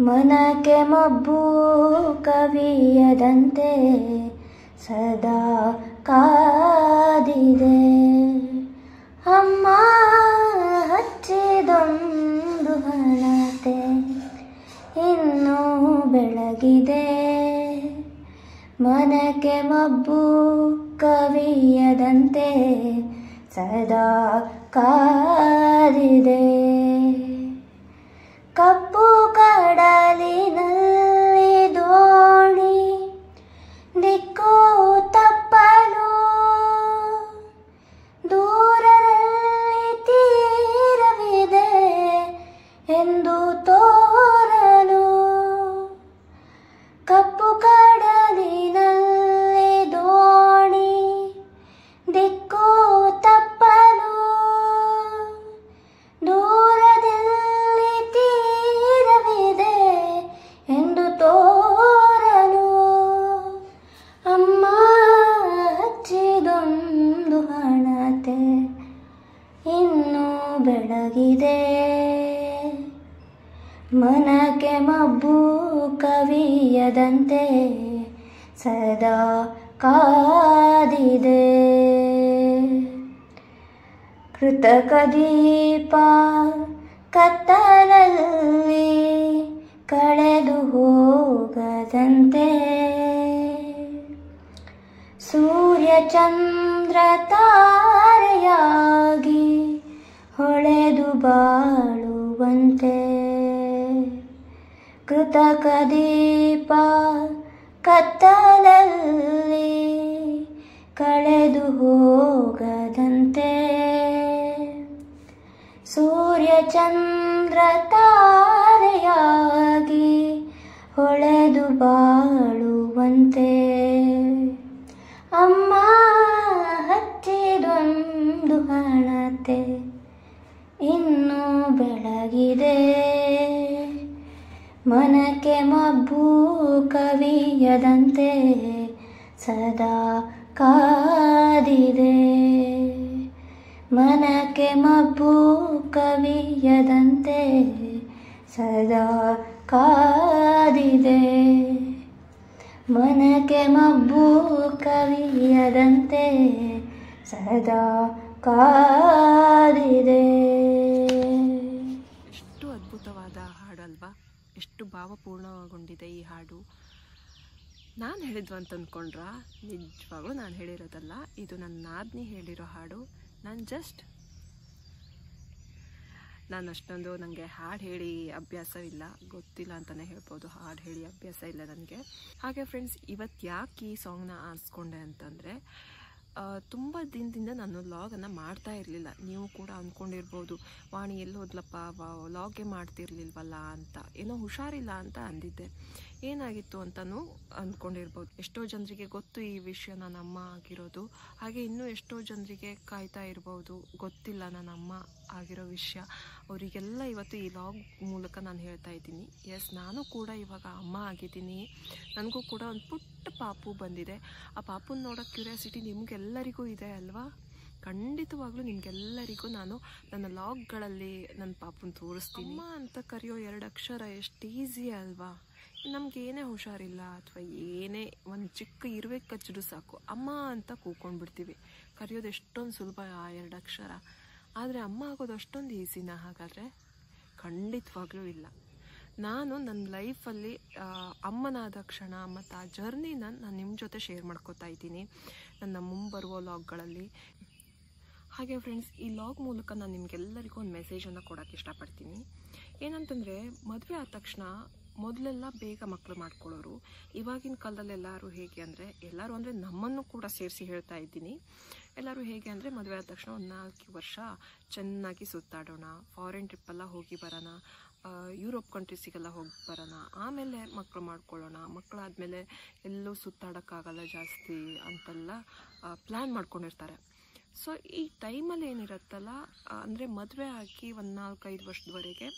ಮನಕ್ಕೆ ಮಬ್ಬು ಕವಿಯದಂತೆ ಸದಾ ಕಾದಿದೆ ಅಮ್ಮ ಹಚ್ಚಿದೊಂದು ಹಣತೆ ಇನ್ನೂ ಬೆಳಗಿದೆ ಮನಕ್ಕೆ ಮಬ್ಬು ಕವಿಯದಂತೆ ಸದಾ ಕಾದಿದೆ ಕಪ್ಪು ಕಡಲಿನಲ್ಲಿ ದೋಣಿ ದಿಕ್ಕು ತಪ್ಪಲು ದೂರದಲ್ಲಿ ತೀರವಿದೆ ಎಂದು ತೋರಲು ಕಪ್ಪು ಕಡಲಿನಲ್ಲಿ ದೋಣಿ ದಿಕ್ಕು ತಪ್ಪಲು ದೂರದಲ್ಲಿ ತೀರವಿದೆ ಎಂದು ತೋರಲು ಅಮ್ಮ ಹಚ್ಚಿದೊಂದು ಹಣತೆ ಇನ್ನೂ ಬೆಳಗಿದೆ ಮನಕ್ಕೆ ಮಬ್ಬು ಕವಿಯದಂತೆ ಸದಾ ಕಾದಿದೆ ಕೃತಕ ದೀಪ ಕತ್ತಲಲ್ಲಿ ಕಳೆದು ಹೋಗದಂತೆ ಸೂರ್ಯ ಚಂದ್ರ ತಾರೆಯಾಗಿ ಹೊಳೆದು ಬಾಳುವಂತೆ ಕೃತಕ ದೀಪ ಕತ್ತಲಲ್ಲಿ ಕಳೆದು ಹೋಗದಂತೆ ಸೂರ್ಯ ಚಂದ್ರ ತಾರೆಯಾಗಿ ಹೊಳೆದು ಬಾಳುವಂತೆ ಅಮ್ಮ ಹಚ್ಚಿದೊಂದು ಹಣತೆ ಇನ್ನೂ ಬೆಳಗಿದೆ ಮನಕ್ಕೆ ಮಬ್ಬು ಕವಿಯದಂತೆ ಸದಾ ಕಾದಿದೆ ಮನಕ್ಕೆ ಮಬ್ಬು ಕವಿಯದಂತೆ ಸದಾ ಕಾದಿದೆ ಮನಕ್ಕೆ ಮಬ್ಬು ಕವಿಯದಂತೆ ಸದಾ ಕಾದಿದೆ ಎಷ್ಟು ಅದ್ಭುತವಾದ ಹಾಡಲ್ವಾ ಎಷ್ಟು ಭಾವಪೂರ್ಣಗೊಂಡಿದೆ ಈ ಹಾಡು ನಾನು ಹೇಳಿದ್ವು ಅಂತ ಅಂದ್ಕೊಂಡ್ರ ನಿಜವಾಗ್ಲೂ ನಾನು ಹೇಳಿರೋದಲ್ಲ ಇದು ನನ್ನ ನಾದ್ನಿ ಹೇಳಿರೋ ಹಾಡು ನಾನು ಜಸ್ಟ್ ನಾನು ಅಷ್ಟೊಂದು ನನಗೆ ಹಾಡು ಹೇಳಿ ಅಭ್ಯಾಸವಿಲ್ಲ ಗೊತ್ತಿಲ್ಲ ಅಂತಲೇ ಹೇಳ್ಬೋದು ಹಾಡು ಹೇಳಿ ಅಭ್ಯಾಸ ಇಲ್ಲ ನನಗೆ ಹಾಗೆ ಫ್ರೆಂಡ್ಸ್ ಇವತ್ತು ಯಾಕೆ ಈ ಸಾಂಗ್ನ ಆರಿಸ್ಕೊಂಡೆ ಅಂತಂದರೆ ತುಂಬ ದಿನದಿಂದ ನಾನು ಲಾಗನ್ನು ಮಾಡ್ತಾ ಇರಲಿಲ್ಲ ನೀವು ಕೂಡ ಅಂದ್ಕೊಂಡಿರ್ಬೋದು ವಾಣಿ ಎಲ್ಲಿ ಹೋದ್ಲಪ್ಪ ಲಾಗೆ ಮಾಡ್ತಿರ್ಲಿಲ್ವಲ್ಲ ಅಂತ ಏನೋ ಹುಷಾರಿಲ್ಲ ಅಂತ ಅಂದಿದ್ದೆ ಏನಾಗಿತ್ತು ಅಂತಲೂ ಅಂದ್ಕೊಂಡಿರ್ಬೋದು ಎಷ್ಟೋ ಜನರಿಗೆ ಗೊತ್ತು ಈ ವಿಷಯ ನನ್ನ ಅಮ್ಮ ಆಗಿರೋದು ಹಾಗೆ ಇನ್ನೂ ಎಷ್ಟೋ ಜನರಿಗೆ ಕಾಯ್ತಾ ಇರ್ಬೋದು ಗೊತ್ತಿಲ್ಲ ನನ್ನ ಅಮ್ಮ ಆಗಿರೋ ವಿಷಯ ಅವರಿಗೆಲ್ಲ ಇವತ್ತು ಈ ಲಾಗ್ ಮೂಲಕ ನಾನು ಹೇಳ್ತಾ ಇದ್ದೀನಿ ಎಸ್ ನಾನು ಕೂಡ ಇವಾಗ ಅಮ್ಮ ಆಗಿದ್ದೀನಿ ನನಗೂ ಕೂಡ ಒಂದು ಪುಟ್ಟ ಪಾಪು ಬಂದಿದೆ ಆ ಪಾಪುನ ನೋಡೋ ಕ್ಯೂರಿಯಾಸಿಟಿ ನಿಮಗೆಲ್ಲರಿಗೂ ಇದೆ ಅಲ್ವಾ ಖಂಡಿತವಾಗ್ಲೂ ನಿಮಗೆಲ್ಲರಿಗೂ ನಾನು ನನ್ನ ಲಾಗ್ಗಳಲ್ಲಿ ನನ್ನ ಪಾಪುನ ತೋರಿಸ್ತೀನಿ ಅಮ್ಮ ಅಂತ ಕರೆಯೋ ಎರಡು ಅಕ್ಷರ ಎಷ್ಟು ಈಸಿ ಅಲ್ವಾ ನಮ್ಗೆ ಏನೇ ಹುಷಾರಿಲ್ಲ ಅಥವಾ ಏನೇ ಒಂದು ಚಿಕ್ಕ ಇರುವೆ ಕಚ್ಚಿಡು ಸಾಕು ಅಮ್ಮ ಅಂತ ಕೂತ್ಕೊಂಡ್ಬಿಡ್ತೀವಿ ಕರೆಯೋದು ಎಷ್ಟೊಂದು ಸುಲಭ ಆ ಎರಡು ಅಕ್ಷರ ಆದರೆ ಅಮ್ಮ ಆಗೋದು ಅಷ್ಟೊಂದು ಈಸಿನಾ ಹಾಗಾದರೆ ಖಂಡಿತವಾಗ್ಲೂ ಇಲ್ಲ ನಾನು ನನ್ನ ಲೈಫಲ್ಲಿ ಅಮ್ಮನಾದ ಕ್ಷಣ ಮತ್ತು ಆ ಜರ್ನಿನ ನಾನು ನಿಮ್ಮ ಜೊತೆ ಶೇರ್ ಮಾಡ್ಕೋತಾ ಇದ್ದೀನಿ ನನ್ನ ಮುಂಬರುವ ಲಾಗ್ಗಳಲ್ಲಿ ಹಾಗೆ ಫ್ರೆಂಡ್ಸ್ ಈ ಲಾಗ್ ಮೂಲಕ ನಾನು ನಿಮಗೆಲ್ಲರಿಗೂ ಒಂದು ಮೆಸೇಜನ್ನು ಕೊಡೋಕ್ಕೆ ಇಷ್ಟಪಡ್ತೀನಿ ಏನಂತಂದರೆ ಮದುವೆ ಆದ ತಕ್ಷಣ ಮೊದಲೆಲ್ಲ ಬೇಗ ಮಕ್ಕಳು ಮಾಡ್ಕೊಳ್ಳೋರು ಇವಾಗಿನ ಕಾಲದಲ್ಲಿ ಎಲ್ಲರೂ ಹೇಗೆ ಅಂದರೆ ಎಲ್ಲರೂ ಅಂದರೆ ನಮ್ಮನ್ನು ಕೂಡ ಸೇರಿಸಿ ಹೇಳ್ತಾ ಇದ್ದೀನಿ ಎಲ್ಲರೂ ಹೇಗೆ ಅಂದರೆ ಮದುವೆ ಆದ ತಕ್ಷಣ ಒಂದು ನಾಲ್ಕು ವರ್ಷ ಚೆನ್ನಾಗಿ ಸುತ್ತಾಡೋಣ ಫಾರಿನ್ ಟ್ರಿಪ್ಪೆಲ್ಲ ಹೋಗಿ ಬರೋಣ ಆ, ಯುರೋಪ್ ಕಂಟ್ರೀಸಿಗೆಲ್ಲ ಹೋಗಿ ಬರೋಣ ಆಮೇಲೆ ಮಕ್ಕಳು ಮಾಡ್ಕೊಳ್ಳೋಣ ಮಕ್ಕಳಾದಮೇಲೆ ಎಲ್ಲೂ ಸುತ್ತಾಡೋಕ್ಕಾಗಲ್ಲ ಜಾಸ್ತಿ ಅಂತೆಲ್ಲ ಪ್ಲ್ಯಾನ್ ಮಾಡ್ಕೊಂಡಿರ್ತಾರೆ ಸೊ ಈ ಟೈಮಲ್ಲಿ ಏನಿರುತ್ತಲ್ಲ ಅಂದರೆ ಮದುವೆ ಆಗಿ ಒಂದು ನಾಲ್ಕೈದು ವರ್ಷದವರೆಗೆ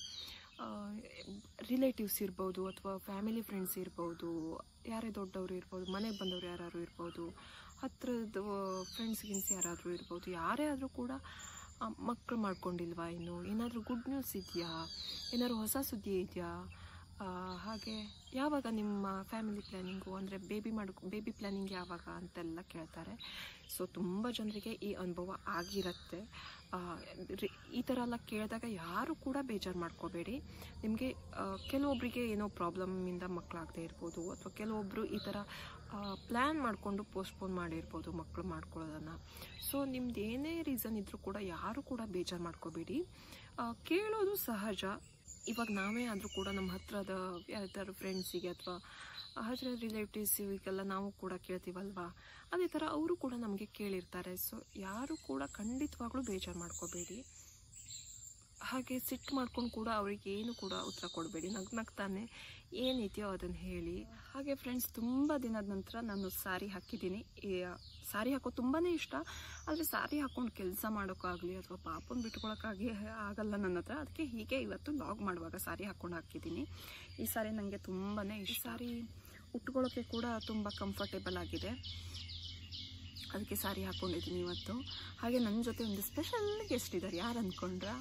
ರಿಲೇಟಿವ್ಸ್ ಇರ್ಬೋದು ಅಥವಾ ಫ್ಯಾಮಿಲಿ ಫ್ರೆಂಡ್ಸ್ ಇರ್ಬೋದು ಯಾರೇ ದೊಡ್ಡವರು ಇರ್ಬೋದು ಮನೆಗೆ ಬಂದವರು ಯಾರು ಇರ್ಬೋದು ಹತ್ರದ ಫ್ರೆಂಡ್ಸ್ ಗಿನ್ಸ್ ಯಾರಾದರೂ ಇರ್ಬೋದು ಯಾರೇ ಆದರೂ ಕೂಡ ಮಕ್ಕಳು ಮಾಡ್ಕೊಂಡಿಲ್ವಾ ಇನ್ನು ಏನಾದರೂ ಗುಡ್ ನ್ಯೂಸ್ ಇದೆಯಾ ಏನಾದ್ರು ಹೊಸ ಸುದ್ದಿ ಇದೆಯಾ ಹಾಗೆ ಯಾವಾಗ ನಿಮ್ಮ ಫ್ಯಾಮಿಲಿ ಪ್ಲ್ಯಾನಿಂಗು ಅಂದರೆ ಬೇಬಿ ಮಾಡು ಬೇಬಿ ಪ್ಲ್ಯಾನಿಂಗ್ ಯಾವಾಗ ಅಂತೆಲ್ಲ ಕೇಳ್ತಾರೆ ಸೊ ತುಂಬ ಜನರಿಗೆ ಈ ಅನುಭವ ಆಗಿರುತ್ತೆ ಆ, ರಿ- ಈ ಥರ ಎಲ್ಲ ಕೇಳಿದಾಗ ಯಾರು ಕೂಡ ಬೇಜಾರು ಮಾಡ್ಕೋಬೇಡಿ ನಿಮಗೆ ಕೆಲವೊಬ್ಬರಿಗೆ ಏನೋ ಪ್ರಾಬ್ಲಮ್ಮಿಂದ ಮಕ್ಕಳಾಗದೇ ಇರ್ಬೋದು ಅಥವಾ ಕೆಲವೊಬ್ಬರು ಈ ಥರ ಪ್ಲ್ಯಾನ್ ಮಾಡಿಕೊಂಡು ಪೋಸ್ಟ್ಪೋನ್ ಮಾಡಿರ್ಬೋದು ಮಕ್ಕಳು ಮಾಡ್ಕೊಳ್ಳೋದನ್ನು ಸೊ ನಿಮ್ದು ಏನೇ ರೀಸನ್ ಇದ್ದರೂ ಕೂಡ ಯಾರು ಕೂಡ ಬೇಜಾರು ಮಾಡ್ಕೋಬೇಡಿ ಆ, ಕೇಳೋದು ಸಹಜ ಇವಾಗ ನಾವೇ ಆದರೂ ಕೂಡ ನಮ್ಮ ಹತ್ರದ ಯಾರ್ದಾದ್ರು ಫ್ರೆಂಡ್ಸಿಗೆ ಅಥವಾ ಹತ್ತಿರ ರಿಲೇಟಿವ್ಸಿಗೆಲ್ಲ ನಾವು ಕೂಡ ಕೇಳ್ತೀವಲ್ವಾ ಅದೇ ಥರ ಅವರು ಕೂಡ ನಮಗೆ ಕೇಳಿರ್ತಾರೆ ಸೊ ಯಾರು ಕೂಡ ಖಂಡಿತವಾಗ್ಲೂ ಬೇಜಾರು ಮಾಡ್ಕೋಬೇಡಿ ಹಾಗೆ ಸಿಟ್ಟು ಮಾಡ್ಕೊಂಡು ಕೂಡ ಅವರಿಗೆ ಏನು ಕೂಡ ಉತ್ತರ ಕೊಡಬೇಡಿ ನಗ್ ನಗ್ತಾನೆ ಏನಿದೆಯೋ ಅದನ್ನು ಹೇಳಿ ಹಾಗೆ ಫ್ರೆಂಡ್ಸ್ ತುಂಬ ದಿನದ ನಂತರ ನಾನು ಸ್ಯಾರಿ ಹಾಕಿದ್ದೀನಿ ಈ ಸ್ಯಾರಿ ಹಾಕೋದು ತುಂಬಾ ಇಷ್ಟ ಆದರೆ ಸ್ಯಾರಿ ಹಾಕ್ಕೊಂಡು ಕೆಲಸ ಮಾಡೋಕ್ಕಾಗಲಿ ಅಥವಾ ಪಾಪನ ಬಿಟ್ಕೊಳಕ್ಕಾಗಿ ಆಗಲ್ಲ ನನ್ನ ಹತ್ರ ಅದಕ್ಕೆ ಹೀಗೆ ಇವತ್ತು ಲಾಗ್ ಮಾಡುವಾಗ ಸ್ಯಾರಿ ಹಾಕ್ಕೊಂಡು ಹಾಕಿದ್ದೀನಿ ಈ ಸ್ಯಾರಿ ನನಗೆ ತುಂಬಾ ಇಷ್ಟ ಸ್ಯಾರಿ ಉಟ್ಕೊಳ್ಳೋಕ್ಕೆ ಕೂಡ ತುಂಬ ಕಂಫರ್ಟೇಬಲ್ ಆಗಿದೆ ಅದಕ್ಕೆ ಸ್ಯಾರಿ ಹಾಕ್ಕೊಂಡಿದ್ದೀನಿ ಇವತ್ತು ಹಾಗೆ ನನ್ನ ಜೊತೆ ಒಂದು ಸ್ಪೆಷಲ್ ಗೆಸ್ಟ್ ಇದ್ದಾರೆ ಯಾರು ಅಂದ್ಕೊಂಡ್ರಾ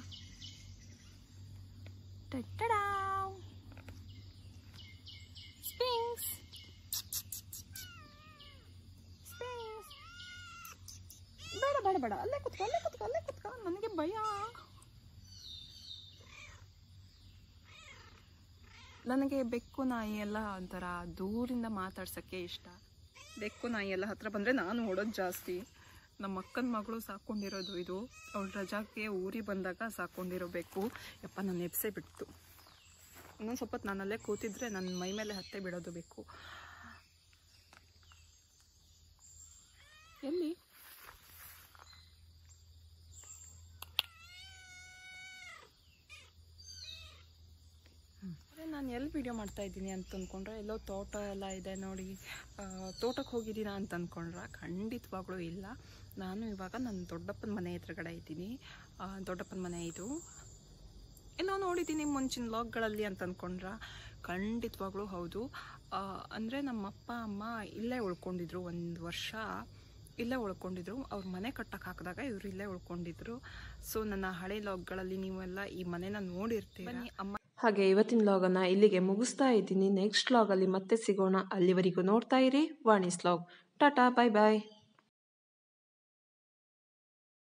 ಟಡಾ ಸ್ಪಿಂಗ್ಸ್ ಸ್ಪಿಂಗ್ಸ್ ಬೇಡ ಬೇಡ ಬೇಡ ಅಲ್ಲೇ ಕುತ್ಕೊ ಅಲ್ಲೇ ಕುತ್ಕೊ ಅಲ್ಲೇ ಕುತ್ಕೊ ನನಗೆ ಭಯ ನನಗೆ ಬೆಕ್ಕು ನಾಯಿ ಎಲ್ಲ ಒಂಥರ ದೂರಿಂದ ಮಾತಾಡ್ಸೋಕ್ಕೆ ಇಷ್ಟ ಬೆಕ್ಕು ನಾಯಿ ಎಲ್ಲ ಹತ್ರ ಬಂದರೆ ನಾನು ಓಡೋದು ಜಾಸ್ತಿ ನಮ್ಮ ಅಕ್ಕನ ಮಗಳು ಸಾಕೊಂಡಿರೋದು ಇದು ಅವಳು ರಜಾಕ್ಕೆ ಊರಿಗೆ ಬಂದಾಗ ಸಾಕೊಂಡಿರೋ ಬೆಕ್ಕು ಯಪ್ಪ ನನ್ನ ಎಬ್ಸೆ ಬಿಡ್ತು ಇನ್ನೊಂದು ಸ್ವಲ್ಪ ಹೊತ್ತು ನಾನು ಅಲ್ಲೇ ಕೂತಿದ್ರೆ ನನ್ನ ಮೈ ಮೇಲೆ ಹತ್ತೆ ಬಿಡೋದು ಬೇಕು ಎಲ್ಲಿ ಅದೇ ನಾನು ಎಲ್ಲಿ ವಿಡಿಯೋ ಮಾಡ್ತಾ ಇದ್ದೀನಿ ಅಂತ ಅಂದ್ಕೊಂಡ್ರೆ ಎಲ್ಲೋ ತೋಟ ಎಲ್ಲ ಇದೆ ನೋಡಿ ಆ, ತೋಟಕ್ಕೆ ಹೋಗಿದ್ದೀರಾ ಅಂತ ಅಂದ್ಕೊಂಡ್ರೆ ಖಂಡಿತವಾಗ್ಲೂ ಇಲ್ಲ ನಾನು ಇವಾಗ ನನ್ನ ದೊಡ್ಡಪ್ಪನ ಮನೆ ಎದುರುಗಡೆ ಇದ್ದೀನಿ ಆ, ದೊಡ್ಡಪ್ಪನ ಮನೆ ಇದು ಎಲ್ಲೋ ನೋಡಿದ್ದೀನಿ ಮುಂಚಿನ ಲಾಗ್ಗಳಲ್ಲಿ ಅಂತ ಅಂದ್ಕೊಂಡ್ರೆ ಖಂಡಿತವಾಗ್ಲೂ ಹೌದು ಅಂದರೆ ನಮ್ಮ ಅಪ್ಪ ಅಮ್ಮ ಇಲ್ಲೇ ಉಳ್ಕೊಂಡಿದ್ರು ಒಂದು ವರ್ಷ ಇಲ್ಲೇ ಉಳ್ಕೊಂಡಿದ್ರು ಅವ್ರ ಮನೆ ಕಟ್ಟಕ್ಕೆ ಹಾಕಿದಾಗ ಇವರು ಇಲ್ಲೇ ಉಳ್ಕೊಂಡಿದ್ರು ಸೊ ನನ್ನ ಹಳೆ ಲಾಗ್ಗಳಲ್ಲಿ ನೀವೆಲ್ಲ ಈ ಮನೆನ ನೋಡಿರ್ತೀವಿ ಬನ್ನಿ ಅಮ್ಮ ಹಾಗೆ ಇವತ್ತಿನ ಲಾಗನ್ನು ಇಲ್ಲಿಗೆ ಮುಗಿಸ್ತಾ ಇದ್ದೀನಿ ನೆಕ್ಸ್ಟ್ ಲಾಗಲ್ಲಿ ಮತ್ತೆ ಸಿಗೋಣ ಅಲ್ಲಿವರೆಗೂ ನೋಡ್ತಾ ಇರಿ ವಾಣಿಸ್ ಲಾಗ್ ಟಾಟಾ ಬಾಯ್ ಬಾಯ್